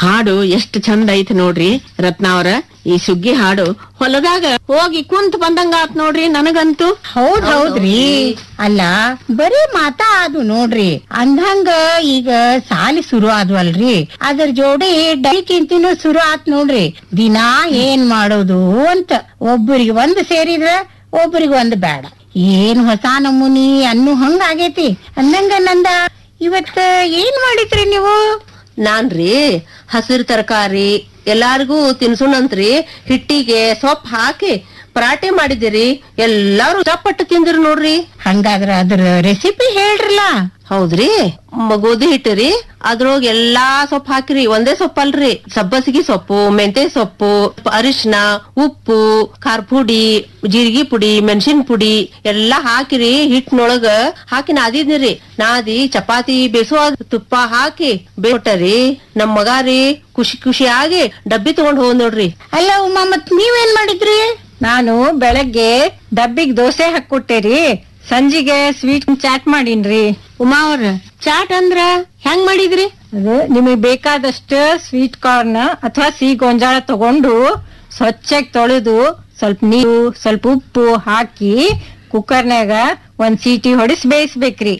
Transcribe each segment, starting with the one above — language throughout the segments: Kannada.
ಹಾಡು ಎಷ್ಟ್ ಚಂದ ಐತಿ ನೋಡ್ರಿ ರತ್ನಾವ್ರ ಈ ಸುಗ್ಗಿ ಹಾಡು ಹೊಲದಾಗ ಹೋಗಿ ಕುಂತ್ ಬಂದಂಗ ಆತ್ ನೋಡ್ರಿ ನನಗಂತೂ ಹೌದ್ ಹೌದ್ರಿ ಅಲ್ಲ ಬರೀ ಮಾತಾ ಅದು ನೋಡ್ರಿ ಅಂದಂಗ ಈಗ ಸಾಲಿ ಶುರು ಆದ್ವಲ್ರಿ ಅದ್ರ ಜೋಡಿ ಡೈಕಿಂತಿನೂ ಶುರು ಆತ್ ನೋಡ್ರಿ ದಿನಾ ಏನ್ ಮಾಡೋದು ಅಂತ ಒಬ್ಬರಿಗೆ ಒಂದ್ ಸೇರಿದ್ರ ಒಬ್ಬರಿಗೆ ಒಂದ್ ಬೇಡ ಏನ್ ಹೊಸ ನಮೂನಿ ಅನ್ನು ಹಂಗ ಆಗೇತಿ ಅಂದಂಗ ನಂದ ಇವತ್ತ ಏನ್ ಮಾಡಿದ್ರಿ ನೀವು ನಾನ್ರಿ ಹಸಿರು ತರಕಾರಿ ಎಲ್ಲಾರ್ಗೂ ತಿನ್ಸುಣಂತ್ರಿ ಹಿಟ್ಟಿಗೆ ಸೊಪ್ಪು ಹಾಕಿ ಪರಾಟೆ ಮಾಡಿದಿರಿ ಎಲ್ಲಾರು ಇಷ್ಟಪಟ್ಟು ತಿಂದಿರಿ ನೋಡ್ರಿ ಹಂಗಾದ್ರ ಅದ್ರ ರೆಸಿಪಿ ಹೇಳ್ರಲ್ಲ ಹೌದ್ರಿ ಮ- ಗೋಧಿ ಹಿಟ್ಟು ಅದ್ರೊಳಗ ಎಲ್ಲಾ ಸೊಪ್ಪು ಹಾಕಿರಿ ಒಂದೇ ಸೊಪ್ಪು ಅಲ್ರಿ ಸಬ್ಬಸಿಗೆ ಸೊಪ್ಪು ಮೆಂತೆ ಸೊಪ್ಪು ಅರಿಶಿನ ಉಪ್ಪು ಖಾರ ಪುಡಿ ಜೀರಿಗೆ ಪುಡಿ ಮೆಣಸಿನ ಪುಡಿ ಎಲ್ಲಾ ಹಾಕಿರಿ ಹಿಟ್ಟಿನೊಳಗ ಹಾಕಿ ನಾದಿದ್ನಿರಿ ನಾದಿ ಚಪಾತಿ ಬೇಸುವ ತುಪ್ಪ ಹಾಕಿ ಬೇಟರಿ ನಮ್ ಮಗ ರೀ ಖುಷಿ ಖುಷಿಯಾಗಿ ಡಬ್ಬಿ ತಗೊಂಡ್ ಹೋಗ್ ನೋಡ್ರಿ ಅಲ್ಲ ಉಮಾ ಮತ್ ನೀವೇನ್ ಮಾಡಿದ್ರಿ ನಾನು ಬೆಳಗ್ಗೆ ಡಬ್ಬಿಗ್ ದೋಸೆ ಹಾಕೊಟ್ಟೇರಿ ಸಂಜಿಗೆ ಸ್ವೀಟ್ ಚಾಟ್ ಮಾಡೀನ್ರಿ ಉಮಾ ಅವ್ರ ಚಾಟ್ ಅಂದ್ರ ಹೆಂಗ್ ಮಾಡಿದ್ರಿ ಅದು ನಿಮಗೆ ಬೇಕಾದಷ್ಟು ಸ್ವೀಟ್ ಕಾರ್ನ್ ಅಥವಾ ಸಿಹಿ ಗೊಂಜಾಳ ತಗೊಂಡು ಸ್ವಚ್ಛಗ್ ತೊಳೆದು ಸ್ವಲ್ಪ ನೀರು ಸ್ವಲ್ಪ ಉಪ್ಪು ಹಾಕಿ ಕುಕ್ಕರ್ನ್ಯಾಗ ಒಂದ್ ಸೀಟಿ ಹೊಡಿಸಿ ಬೇಯಿಸ್ಬೇಕ್ರಿ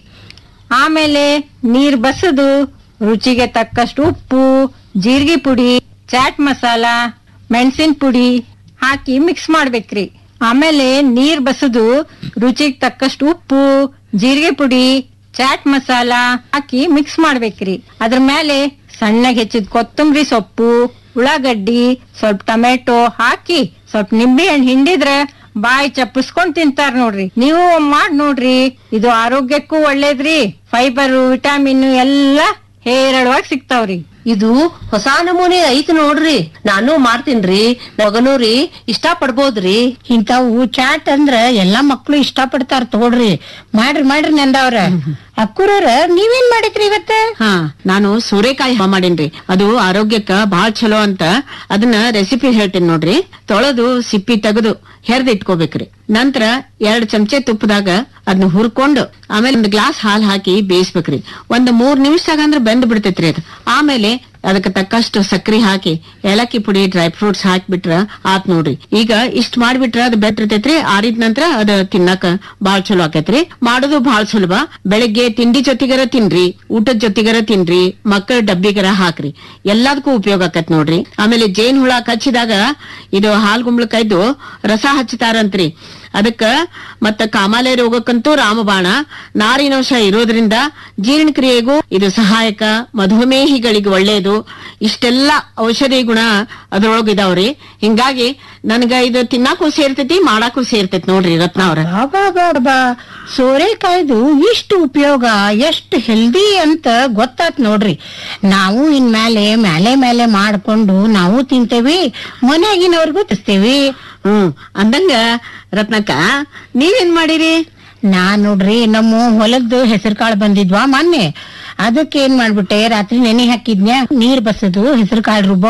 ಆಮೇಲೆ ನೀರ್ ಬಸದು ರುಚಿಗೆ ತಕ್ಕಷ್ಟು ಉಪ್ಪು ಜೀರಿಗೆ ಪುಡಿ ಚಾಟ್ ಮಸಾಲ ಮೆಣಸಿನ ಪುಡಿ ಹಾಕಿ ಮಿಕ್ಸ್ ಮಾಡ್ಬೇಕ್ರಿ ಆಮೇಲೆ ನೀರ್ ಬಸದು ರುಚಿಗೆ ತಕ್ಕಷ್ಟು ಉಪ್ಪು ಜೀರಿಗೆ ಪುಡಿ ಚಾಟ್ ಮಸಾಲ ಹಾಕಿ ಮಿಕ್ಸ್ ಮಾಡ್ಬೇಕ್ರಿ ಅದ್ರ ಮೇಲೆ ಸಣ್ಣಗೆ ಹೆಚ್ಚಿದ ಕೊತ್ತಂಬರಿ ಸೊಪ್ಪು ಉಳ್ಳಾಗಡ್ಡಿ ಸ್ವಲ್ಪ ಟೊಮೆಟೊ ಹಾಕಿ ಸ್ವಲ್ಪ ನಿಂಬೆ ಹಣ್ಣು ಹಿಂಡಿದ್ರೆ ಬಾಯಿ ಚಪ್ಪಿಸ್ಕೊಂಡ್ ತಿಂತಾರ ನೋಡ್ರಿ ನೀವು ಮಾಡ್ ನೋಡ್ರಿ ಇದು ಆರೋಗ್ಯಕ್ಕೂ ಒಳ್ಳೇದ್ರಿ ಫೈಬರ್ ವಿಟಾಮಿನ್ ಎಲ್ಲ ಹೇರಳವಾಗಿ ಸಿಗ್ತಾವ್ರಿ ಇದು ಹೊಸ ನಮೂನೆ ಐತಿ ನೋಡ್ರಿ ನಾನು ಮಾಡ್ತೀನ್ರಿ ಮಗನೂ ರೀ ಇಷ್ಟ ಪಡ್ಬೋದ್ರಿ ಇಂಥವು ಚಾಟ್ ಅಂದ್ರ ಎಲ್ಲಾ ಮಕ್ಳು ಇಷ್ಟ ಪಡ್ತಾರ ತಗೊಳ್ರಿ ಮಾಡ್ರಿ ಮಾಡ್ರಿ ನಂದವ್ರ ಅಕ್ಕುರವ್ರ ನೀವೇನ್ ಮಾಡಿದ್ರಿ ಇವತ್ತ ಹಾ ನಾನು ಸೂರೆಕಾಯಿ ಹಾ ಮಾಡೇನ್ರಿ ಅದು ಆರೋಗ್ಯಕ್ಕ ಬಾಳ್ ಚಲೋ ಅಂತ ಅದನ್ನ ರೆಸಿಪಿ ಹೇಳ್ತೀನಿ ನೋಡ್ರಿ ತೊಳೆದು ಸಿಪ್ಪಿ ತೆಗೆದು ಹೆರ್ದ್ ಇಟ್ಕೋಬೇಕ್ರಿ ನಂತರ ಎರಡ್ ಚಮಚೆ ತುಪ್ಪದಾಗ ಅದನ್ನ ಹುರ್ಕೊಂಡು ಆಮೇಲೆ ಒಂದ್ ಗ್ಲಾಸ್ ಹಾಲ್ ಹಾಕಿ ಬೇಯಿಸ್ಬೇಕ್ರಿ ಒಂದ್ ಮೂರ್ ನಿಮಿಷದಾಗ ಅಂದ್ರ ಬೆಂದ್ ಬಿಡ್ತೈತ್ರಿ ಅದು ಆಮೇಲೆ ಅದಕ್ಕೆ ತಕ್ಕಷ್ಟು ಸಕ್ರಿ ಹಾಕಿ ಏಲಕ್ಕಿ ಪುಡಿ ಡ್ರೈ ಫ್ರೂಟ್ಸ್ ಹಾಕ್ಬಿಟ್ರ ಆತ್ ನೋಡ್ರಿ ಈಗ ಇಷ್ಟ್ ಮಾಡ್ಬಿಟ್ರ ಅದು ಬೆಟ್ಟಿರ್ತೈತ್ರಿ ಆರಿದ ನಂತರ ಅದ ತಿನ್ನಕ ಬಾಳ್ ಚಲೋ ಆಕೈತ್ರಿ ಮಾಡೋದು ಬಾಳ್ ಸುಲಭ ಬೆಳಿಗ್ಗೆ ತಿಂಡಿ ಜೊತೆಗರ ತಿನ್ರಿ ಊಟದ ಜೊತೆಗರ ತಿನ್ರಿ ಮಕ್ಕಳ ಡಬ್ಬಿಗರ ಹಾಕ್ರಿ ಎಲ್ಲದಕ್ಕೂ ಉಪಯೋಗ ಆಕತ್ ನೋಡ್ರಿ ಆಮೇಲೆ ಜೇನ್ ಹುಳ ಕಚ್ಚಿದಾಗ ಇದು ಹಾಲ್ ಗುಂಬಳಕಾಯ್ದು ರಸ ಹಚ್ಚತಾರಂತ್ರಿ ಅದಕ್ಕ ಮತ್ತ ಕಾಮಾಲೆ ರೋಗಕ್ಕಂತೂ ರಾಮಬಾಣ ನಾರಿನಂಶ ಇರೋದ್ರಿಂದ ಜೀರ್ಣಕ್ರಿಯೆಗೂ ಇದು ಸಹಾಯಕ ಮಧುಮೇಹಿಗಳಿಗೆ ಒಳ್ಳೇದು ಇಷ್ಟೆಲ್ಲ ಔಷಧಿ ಗುಣ ಅದ್ರೊಳಗ ಇದಾವ್ರಿ ಹಿಂಗಾಗಿ ನನ್ಗ ಇದು ತಿನ್ನಾಕು ಸೇರ್ತೈತಿ ಮಾಡಾಕು ಸೇರ್ತೈತಿ ನೋಡ್ರಿ ರತ್ನ ಅವ್ರ ಬಾಬಾ ಸೋರೆಕಾಯ್ದು ಇಷ್ಟು ಉಪಯೋಗ ಎಷ್ಟು ಹೆಲ್ದಿ ಅಂತ ಗೊತ್ತಾತ್ ನೋಡ್ರಿ ನಾವು ಇನ್ಮೇಲೆ ಮೇಲೆ ಮೇಲೆ ಮಾಡ್ಕೊಂಡು ನಾವು ತಿಂತೇವಿ ಮನೆಯಾಗಿನವ್ರಿಗೂ ತಿಸ್ತೇವಿ ಹ್ಮ್ ಅಂದಂಗ ರತ್ನಕ್ಕ ನೀವೇನ್ ಮಾಡಿರಿ ನಾ ನೋಡ್ರಿ ನಮ್ಮ ಹೊಲದ್ದು ಹೆಸರು ಕಾಳು ಬಂದಿದ್ವಾ ಮೊನ್ನೆ ಅದಕ್ಕೆ ಏನ್ ಮಾಡ್ಬಿಟ್ಟೆ ರಾತ್ರಿ ನೆನೆ ಹಾಕಿದ್ನ್ಯಾ ನೀರ್ ಬಸದು ಹೆಸರು ಕಾಳು ರುಬ್ಬ